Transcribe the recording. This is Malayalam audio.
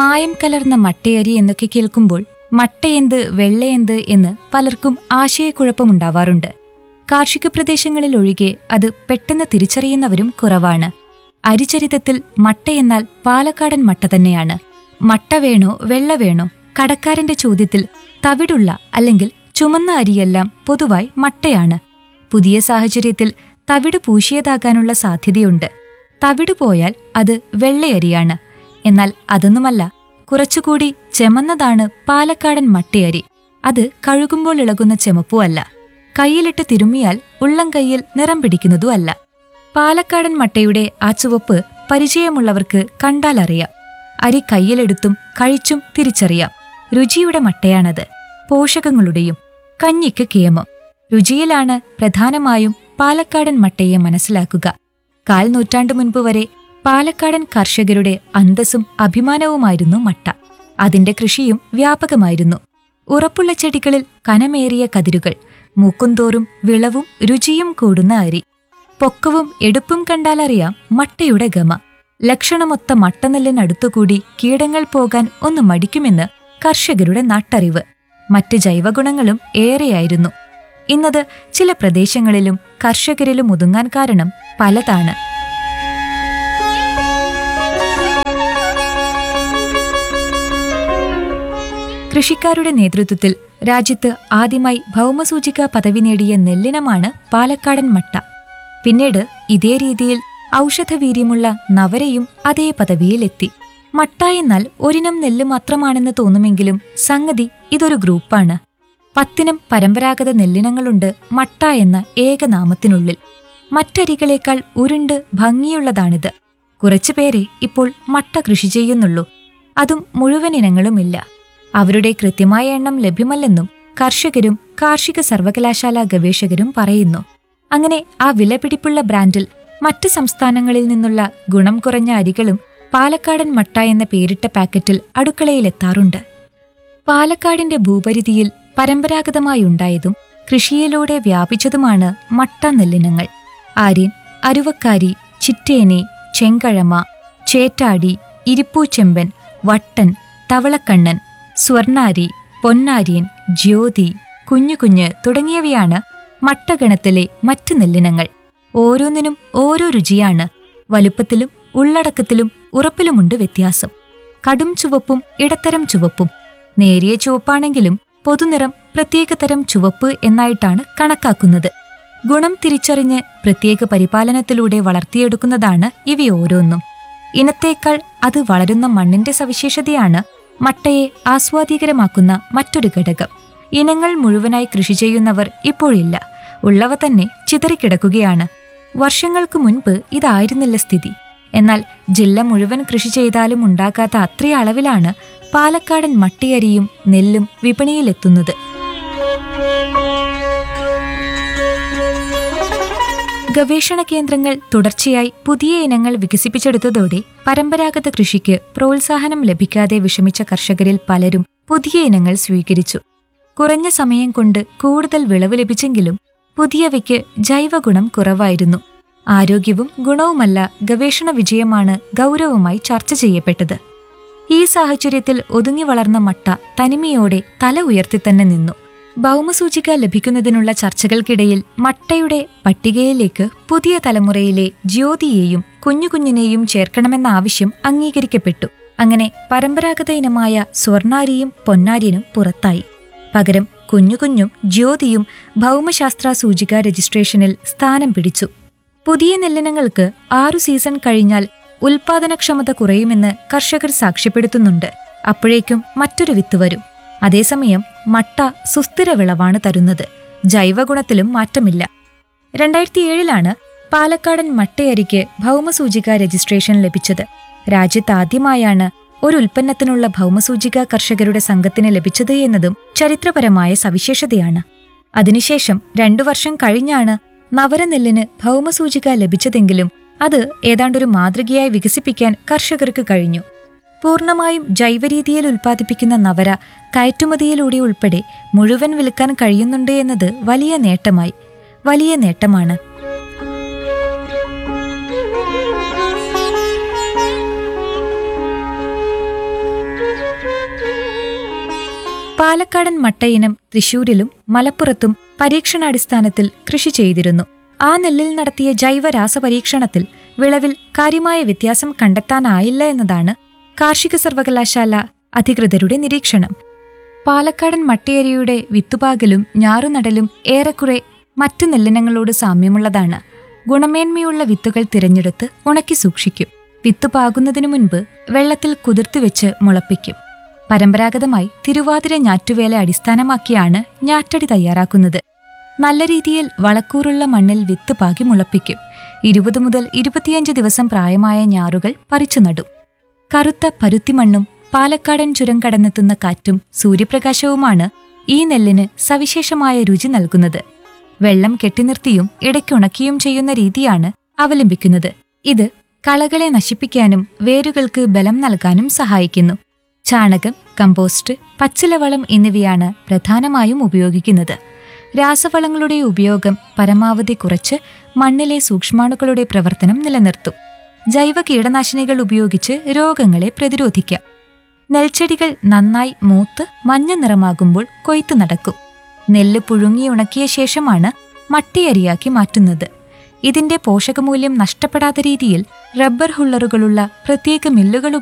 മായം കലർന്ന മട്ടയരി എന്നൊക്കെ കേൾക്കുമ്പോൾ മട്ടയെന്ത് വെള്ളയെന്ത് എന്ന് പലർക്കും ആശയക്കുഴപ്പമുണ്ടാവാറുണ്ട് കാർഷിക പ്രദേശങ്ങളിൽ ഒഴികെ അത് പെട്ടെന്ന് തിരിച്ചറിയുന്നവരും കുറവാണ് അരിചരിതത്തിൽ മട്ടയെന്നാൽ പാലക്കാടൻ മട്ട തന്നെയാണ് മട്ട വേണോ വെള്ള വേണോ കടക്കാരന്റെ ചോദ്യത്തിൽ തവിടുള്ള അല്ലെങ്കിൽ ചുമന്ന അരിയെല്ലാം പൊതുവായി മട്ടയാണ് പുതിയ സാഹചര്യത്തിൽ തവിട് പൂശിയതാകാനുള്ള സാധ്യതയുണ്ട് തവിട് പോയാൽ അത് വെള്ളയരിയാണ് എന്നാൽ അതൊന്നുമല്ല കുറച്ചുകൂടി ചെമന്നതാണ് പാലക്കാടൻ മട്ടയരി അത് കഴുകുമ്പോൾ ഇളകുന്ന ചെമപ്പുമല്ല കയ്യിലിട്ട് തിരുമ്മിയാൽ ഉള്ളം കൈയിൽ നിറം പിടിക്കുന്നതുമല്ല പാലക്കാടൻ മട്ടയുടെ ആ ചുവപ്പ് പരിചയമുള്ളവർക്ക് കണ്ടാലറിയാം അരി കയ്യിലെടുത്തും കഴിച്ചും തിരിച്ചറിയാം രുചിയുടെ മട്ടയാണത് പോഷകങ്ങളുടെയും കഞ്ഞിക്ക് കേമം രുചിയിലാണ് പ്രധാനമായും പാലക്കാടൻ മട്ടയെ മനസ്സിലാക്കുക കാൽ നൂറ്റാണ്ടു മുൻപ് വരെ പാലക്കാടൻ കർഷകരുടെ അന്തസ്സും അഭിമാനവുമായിരുന്നു മട്ട അതിന്റെ കൃഷിയും വ്യാപകമായിരുന്നു ഉറപ്പുള്ള ചെടികളിൽ കനമേറിയ കതിരുകൾ മൂക്കുംതോറും വിളവും രുചിയും കൂടുന്ന അരി പൊക്കവും എടുപ്പും കണ്ടാലറിയാം മട്ടയുടെ ഗമ ലക്ഷണമൊത്ത മട്ടനെല്ലിനടുത്തുകൂടി കീടങ്ങൾ പോകാൻ ഒന്ന് മടിക്കുമെന്ന് കർഷകരുടെ നാട്ടറിവ് മറ്റ് ജൈവഗുണങ്ങളും ഏറെയായിരുന്നു ഇന്നത് ചില പ്രദേശങ്ങളിലും കർഷകരിലും ഒതുങ്ങാൻ കാരണം പലതാണ് കൃഷിക്കാരുടെ നേതൃത്വത്തിൽ രാജ്യത്ത് ആദ്യമായി ഭൗമസൂചിക പദവി നേടിയ നെല്ലിനമാണ് പാലക്കാടൻ മട്ട പിന്നീട് ഇതേ രീതിയിൽ ഔഷധവീര്യമുള്ള നവരയും അതേ പദവിയിലെത്തി മട്ട എന്നാൽ ഒരിനം നെല്ല് മാത്രമാണെന്ന് തോന്നുമെങ്കിലും സംഗതി ഇതൊരു ഗ്രൂപ്പാണ് പത്തിനം പരമ്പരാഗത നെല്ലിനങ്ങളുണ്ട് മട്ട എന്ന ഏകനാമത്തിനുള്ളിൽ മറ്റരികളേക്കാൾ ഉരുണ്ട് ഭംഗിയുള്ളതാണിത് കുറച്ചുപേരെ ഇപ്പോൾ മട്ട കൃഷി ചെയ്യുന്നുള്ളൂ അതും മുഴുവൻ ഇനങ്ങളുമില്ല അവരുടെ കൃത്യമായ എണ്ണം ലഭ്യമല്ലെന്നും കർഷകരും കാർഷിക സർവകലാശാല ഗവേഷകരും പറയുന്നു അങ്ങനെ ആ വിലപിടിപ്പുള്ള ബ്രാൻഡിൽ മറ്റ് സംസ്ഥാനങ്ങളിൽ നിന്നുള്ള ഗുണം കുറഞ്ഞ അരികളും പാലക്കാടൻ മട്ട എന്ന പേരിട്ട പാക്കറ്റിൽ അടുക്കളയിലെത്താറുണ്ട് പാലക്കാടിന്റെ ഭൂപരിധിയിൽ പരമ്പരാഗതമായുണ്ടായതും കൃഷിയിലൂടെ വ്യാപിച്ചതുമാണ് മട്ട നെല്ലിനങ്ങൾ ആര്യൻ അരുവക്കാരി ചിറ്റേനെ ചെങ്കഴമ ചേറ്റാടി ഇരിപ്പൂച്ചെമ്പൻ വട്ടൻ തവളക്കണ്ണൻ സ്വർണാരി പൊന്നാര്യൻ ജ്യോതി കുഞ്ഞുകുഞ്ഞ് തുടങ്ങിയവയാണ് മട്ടഗണത്തിലെ മറ്റ് നെല്ലിനങ്ങൾ ഓരോന്നിനും ഓരോ രുചിയാണ് വലുപ്പത്തിലും ഉള്ളടക്കത്തിലും ഉറപ്പിലുമുണ്ട് വ്യത്യാസം കടും ചുവപ്പും ഇടത്തരം ചുവപ്പും നേരിയ ചുവപ്പാണെങ്കിലും പൊതുനിറം പ്രത്യേകതരം ചുവപ്പ് എന്നായിട്ടാണ് കണക്കാക്കുന്നത് ഗുണം തിരിച്ചറിഞ്ഞ് പ്രത്യേക പരിപാലനത്തിലൂടെ വളർത്തിയെടുക്കുന്നതാണ് ഇവയോരോന്നും ഇനത്തേക്കാൾ അത് വളരുന്ന മണ്ണിന്റെ സവിശേഷതയാണ് മട്ടയെ ആസ്വാദികരമാക്കുന്ന മറ്റൊരു ഘടകം ഇനങ്ങൾ മുഴുവനായി കൃഷി ചെയ്യുന്നവർ ഇപ്പോഴില്ല ഉള്ളവ തന്നെ ചിതറിക്കിടക്കുകയാണ് വർഷങ്ങൾക്ക് മുൻപ് ഇതായിരുന്നില്ല സ്ഥിതി എന്നാൽ ജില്ല മുഴുവൻ കൃഷി ചെയ്താലും ഉണ്ടാകാത്ത അത്ര അളവിലാണ് പാലക്കാടൻ മട്ടിയരിയും നെല്ലും വിപണിയിലെത്തുന്നത് ഗവേഷണ കേന്ദ്രങ്ങൾ തുടർച്ചയായി പുതിയ ഇനങ്ങൾ വികസിപ്പിച്ചെടുത്തതോടെ പരമ്പരാഗത കൃഷിക്ക് പ്രോത്സാഹനം ലഭിക്കാതെ വിഷമിച്ച കർഷകരിൽ പലരും പുതിയ ഇനങ്ങൾ സ്വീകരിച്ചു കുറഞ്ഞ സമയം കൊണ്ട് കൂടുതൽ വിളവ് ലഭിച്ചെങ്കിലും പുതിയവയ്ക്ക് ജൈവഗുണം കുറവായിരുന്നു ആരോഗ്യവും ഗുണവുമല്ല ഗവേഷണ വിജയമാണ് ഗൗരവമായി ചർച്ച ചെയ്യപ്പെട്ടത് ഈ സാഹചര്യത്തിൽ ഒതുങ്ങി വളർന്ന മട്ട തനിമയോടെ തല ഉയർത്തി തന്നെ നിന്നു ഭൗമസൂചിക ലഭിക്കുന്നതിനുള്ള ചർച്ചകൾക്കിടയിൽ മട്ടയുടെ പട്ടികയിലേക്ക് പുതിയ തലമുറയിലെ ജ്യോതിയെയും കുഞ്ഞുകുഞ്ഞിനെയും ചേർക്കണമെന്ന ആവശ്യം അംഗീകരിക്കപ്പെട്ടു അങ്ങനെ പരമ്പരാഗത ഇനമായ സ്വർണാരിയും പൊന്നാരിനും പുറത്തായി പകരം കുഞ്ഞുകുഞ്ഞും ജ്യോതിയും ഭൗമശാസ്ത്ര സൂചിക രജിസ്ട്രേഷനിൽ സ്ഥാനം പിടിച്ചു പുതിയ നെല്ലിനങ്ങൾക്ക് ആറു സീസൺ കഴിഞ്ഞാൽ ഉൽപാദനക്ഷമത കുറയുമെന്ന് കർഷകർ സാക്ഷ്യപ്പെടുത്തുന്നുണ്ട് അപ്പോഴേക്കും മറ്റൊരു വിത്ത് വരും അതേസമയം മട്ട സുസ്ഥിര വിളവാണ് തരുന്നത് ജൈവഗുണത്തിലും മാറ്റമില്ല രണ്ടായിരത്തി ഏഴിലാണ് പാലക്കാടൻ മട്ടയരിക്ക് ഭൗമസൂചിക രജിസ്ട്രേഷൻ ലഭിച്ചത് രാജ്യത്താദ്യമായാണ് ഒരു ഉൽപ്പന്നത്തിനുള്ള ഭൗമസൂചിക കർഷകരുടെ സംഘത്തിന് ലഭിച്ചത് എന്നതും ചരിത്രപരമായ സവിശേഷതയാണ് അതിനുശേഷം രണ്ടു വർഷം കഴിഞ്ഞാണ് നവരനെല്ലിന് ഭൗമസൂചിക ലഭിച്ചതെങ്കിലും അത് ഏതാണ്ടൊരു മാതൃകയായി വികസിപ്പിക്കാൻ കർഷകർക്ക് കഴിഞ്ഞു പൂർണ്ണമായും ജൈവരീതിയിൽ ഉൽപ്പാദിപ്പിക്കുന്ന നവര കയറ്റുമതിയിലൂടെ ഉൾപ്പെടെ മുഴുവൻ വിൽക്കാൻ കഴിയുന്നുണ്ട് എന്നത് വലിയ നേട്ടമായി വലിയ നേട്ടമാണ് പാലക്കാടൻ മട്ടയിനം തൃശൂരിലും മലപ്പുറത്തും പരീക്ഷണാടിസ്ഥാനത്തിൽ കൃഷി ചെയ്തിരുന്നു ആ നെല്ലിൽ നടത്തിയ ജൈവ രാസപരീക്ഷണത്തിൽ വിളവിൽ കാര്യമായ വ്യത്യാസം കണ്ടെത്താനായില്ല എന്നതാണ് കാർഷിക സർവകലാശാല അധികൃതരുടെ നിരീക്ഷണം പാലക്കാടൻ മട്ടയരിയുടെ വിത്തുപാകലും ഞാറുനടലും ഏറെക്കുറെ മറ്റു നെല്ലിനങ്ങളോട് സാമ്യമുള്ളതാണ് ഗുണമേന്മയുള്ള വിത്തുകൾ തിരഞ്ഞെടുത്ത് ഉണക്കി സൂക്ഷിക്കും വിത്ത് പാകുന്നതിനു മുൻപ് വെള്ളത്തിൽ കുതിർത്തുവെച്ച് മുളപ്പിക്കും പരമ്പരാഗതമായി തിരുവാതിര ഞാറ്റുവേല അടിസ്ഥാനമാക്കിയാണ് ഞാറ്റടി തയ്യാറാക്കുന്നത് നല്ല രീതിയിൽ വളക്കൂറുള്ള മണ്ണിൽ വിത്ത് പാകി മുളപ്പിക്കും ഇരുപത് മുതൽ ഇരുപത്തിയഞ്ച് ദിവസം പ്രായമായ ഞാറുകൾ പറിച്ചു നടും കറുത്ത പരുത്തിമണ്ണും പാലക്കാടൻ ചുരം കടന്നെത്തുന്ന കാറ്റും സൂര്യപ്രകാശവുമാണ് ഈ നെല്ലിന് സവിശേഷമായ രുചി നൽകുന്നത് വെള്ളം കെട്ടിനിർത്തിയും ഇടയ്ക്കുണക്കിയും ചെയ്യുന്ന രീതിയാണ് അവലംബിക്കുന്നത് ഇത് കളകളെ നശിപ്പിക്കാനും വേരുകൾക്ക് ബലം നൽകാനും സഹായിക്കുന്നു ചാണകം കമ്പോസ്റ്റ് പച്ചിലവളം എന്നിവയാണ് പ്രധാനമായും ഉപയോഗിക്കുന്നത് രാസവളങ്ങളുടെ ഉപയോഗം പരമാവധി കുറച്ച് മണ്ണിലെ സൂക്ഷ്മാണുക്കളുടെ പ്രവർത്തനം നിലനിർത്തും ജൈവ കീടനാശിനികൾ ഉപയോഗിച്ച് രോഗങ്ങളെ പ്രതിരോധിക്കാം നെൽച്ചെടികൾ നന്നായി മൂത്ത് മഞ്ഞ നിറമാകുമ്പോൾ കൊയ്ത്തു നടക്കും നെല്ല് പുഴുങ്ങി ഉണക്കിയ ശേഷമാണ് മട്ടിയരിയാക്കി മാറ്റുന്നത് ഇതിന്റെ പോഷകമൂല്യം നഷ്ടപ്പെടാത്ത രീതിയിൽ റബ്ബർ ഹുള്ളറുകളുള്ള പ്രത്യേക മില്ലുകൾ